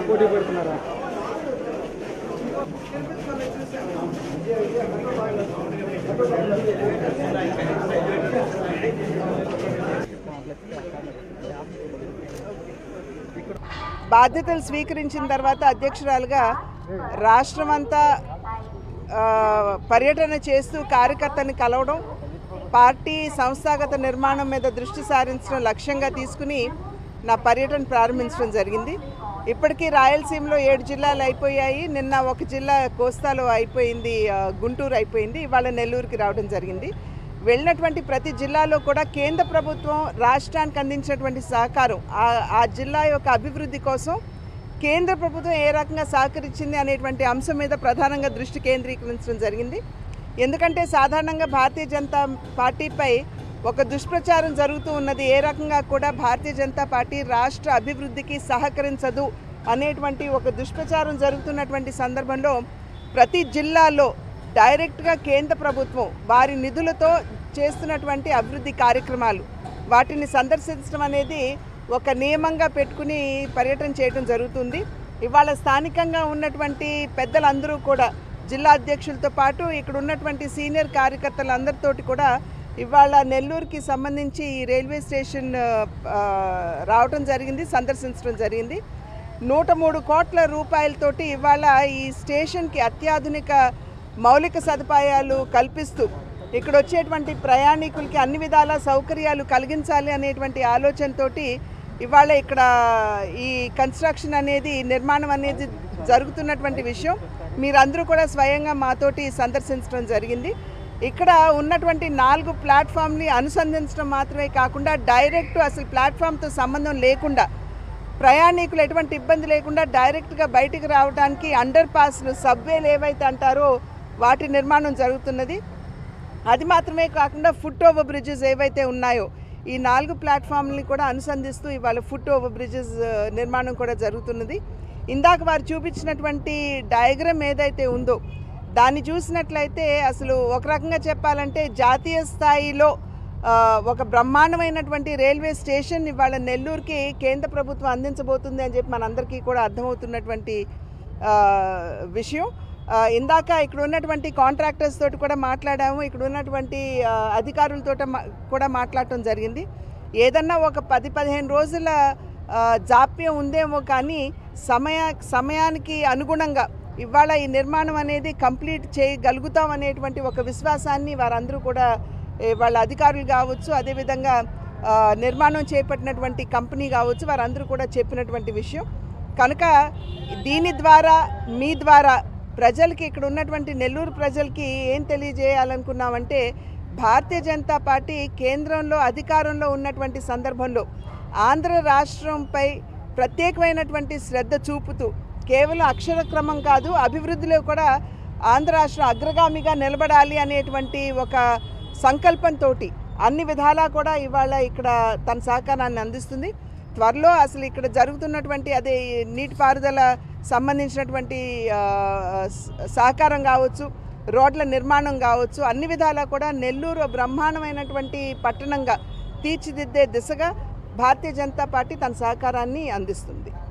పోటీ పడుతున్నారా బాధ్యతలు స్వీకరించిన తర్వాత అధ్యక్షురాలుగా రాష్ట్రమంతా ఆ, పర్యటన చేస్తూ కార్యకర్తని కలవడం పార్టీ సంస్థాగత నిర్మాణం మీద దృష్టి సారించడం లక్ష్యంగా తీసుకుని నా పర్యటన ప్రారంభించడం జరిగింది ఇప్పటికీ రాయలసీమలో ఏడు జిల్లాలు అయిపోయాయి నిన్న ఒక జిల్లా కోస్తాలో అయిపోయింది ఆ, గుంటూరు అయిపోయింది ఇవాళ నెల్లూరుకి రావడం జరిగింది వెళ్ళినటువంటి ప్రతి జిల్లాలో కూడా కేంద్ర ప్రభుత్వం రాష్ట్రానికి అందించినటువంటి సహకారం ఆ- ఆ జిల్లా యొక్క అభివృద్ధి కోసం కేంద్ర ప్రభుత్వం ఏ రకంగా సహకరించింది అనేటువంటి అంశం మీద ప్రధానంగా దృష్టి కేంద్రీకరించడం జరిగింది ఎందుకంటే సాధారణంగా భారతీయ జనతా పార్టీపై ఒక దుష్ప్రచారం జరుగుతూ ఉన్నది ఏ రకంగా కూడా భారతీయ జనతా పార్టీ రాష్ట్ర అభివృద్ధికి సహకరించదు అనేటువంటి ఒక దుష్ప్రచారం జరుగుతున్నటువంటి సందర్భంలో ప్రతి జిల్లాలో డైరెక్ట్గా కేంద్ర ప్రభుత్వం వారి నిధులతో చేస్తున్నటువంటి అభివృద్ధి కార్యక్రమాలు వాటిని సందర్శించడం అనేది ఒక నియమంగా పెట్టుకుని పర్యటన చేయడం జరుగుతుంది ఇవాళ స్థానికంగా ఉన్నటువంటి పెద్దలందరూ కూడా జిల్లా అధ్యక్షులతో పాటు ఇక్కడ ఉన్నటువంటి సీనియర్ కార్యకర్తలందరితోటి కూడా ఇవాళ నెల్లూరుకి సంబంధించి ఈ రైల్వే స్టేషన్ ఆ, రావటం జరిగింది సందర్శించడం జరిగింది నూట మూడు కోట్ల రూపాయలతోటి ఇవాళ ఈ స్టేషన్కి అత్యాధునిక మౌలిక సదుపాయాలు కల్పిస్తూ ఇక్కడ వచ్చేటువంటి ప్రయాణికులకి అన్ని విధాల సౌకర్యాలు కలిగించాలి అనేటువంటి ఆలోచనతోటి ఇవాళ ఇక్కడ ఈ కన్స్ట్రక్షన్ అనేది నిర్మాణం అనేది జరుగుతున్నటువంటి విషయం మీరందరూ కూడా స్వయంగా మాతోటి సందర్శించడం జరిగింది ఇక్కడ ఉన్నటువంటి నాలుగు ప్లాట్ఫామ్ని అనుసంధించడం మాత్రమే కాకుండా డైరెక్ట్ అసలు ప్లాట్ఫామ్తో సంబంధం లేకుండా ప్రయాణికులు ఎటువంటి ఇబ్బంది లేకుండా డైరెక్ట్గా బయటికి రావడానికి అండర్ పాస్లు సబ్వేలు ఏవైతే అంటారో వాటి నిర్మాణం జరుగుతున్నది అది మాత్రమే కాకుండా ఫుట్ ఓవర్ బ్రిడ్జెస్ ఏవైతే ఉన్నాయో ఈ నాలుగు ప్లాట్ఫామ్ని కూడా అనుసంధిస్తూ ఇవాళ ఫుట్ ఓవర్ బ్రిడ్జెస్ ఆ, నిర్మాణం కూడా జరుగుతున్నది ఇందాక వారు చూపించినటువంటి డయాగ్రామ్ ఏదైతే ఉందో దాన్ని చూసినట్లయితే అసలు ఒక రకంగా చెప్పాలంటే జాతీయ స్థాయిలో ఆ, ఒక బ్రహ్మాండమైనటువంటి రైల్వే స్టేషన్ ఇవాళ నెల్లూరుకి కేంద్ర ప్రభుత్వం అందించబోతుంది అని చెప్పి మనందరికీ కూడా అర్థమవుతున్నటువంటి ఆ, విషయం ఆ, ఇందాక ఇక్కడ ఉన్నటువంటి కాంట్రాక్టర్స్ తోటి కూడా మాట్లాడాము ఇక్కడ ఉన్నటువంటి ఆ, అధికారులతో కూడా మాట్లాడటం జరిగింది ఏదన్నా ఒక పది పదిహేను రోజుల ఆ, జాప్యం ఉందేమో కానీ సమయ సమయానికి అనుగుణంగా ఇవాళ ఈ నిర్మాణం అనేది కంప్లీట్ చేయగలుగుతాం అనేటువంటి ఒక విశ్వాసాన్ని వారందరూ కూడా ఏ, వాళ్ళ అధికారులు కావచ్చు అదేవిధంగా ఆ, నిర్మాణం చేపట్టినటువంటి కంపెనీ కావచ్చు వారందరూ కూడా చెప్పినటువంటి విషయం కనుక దీని ద్వారా మీ ద్వారా ప్రజలకి ఇక్కడ ఉన్నటువంటి నెల్లూరు ప్రజలకి ఏం తెలియజేయాలనుకున్నామంటే భారతీయ జనతా పార్టీ కేంద్రంలో అధికారంలో ఉన్నటువంటి సందర్భంలో ఆంధ్ర రాష్ట్రంపై ప్రత్యేకమైనటువంటి శ్రద్ధ చూపుతూ కేవలం అక్షర క్రమం కాదు అభివృద్ధిలో కూడా ఆంధ్ర రాష్ట్రం అగ్రగామిగా నిలబడాలి అనేటువంటి ఒక సంకల్పంతో అన్ని విధాలా కూడా ఇవాళ ఇక్కడ తన సహకారాన్ని అందిస్తుంది త్వరలో అసలు ఇక్కడ జరుగుతున్నటువంటి అదే ఈ నీటిపారుదల సంబంధించినటువంటి ఆ, స- సహకారం కావచ్చు రోడ్ల నిర్మాణం కావచ్చు అన్ని విధాలా కూడా నెల్లూరు బ్రహ్మాండమైనటువంటి పట్టణంగా తీర్చిదిద్దే దిశగా భారతీయ జనతా పార్టీ తన సహకారాన్ని అందిస్తుంది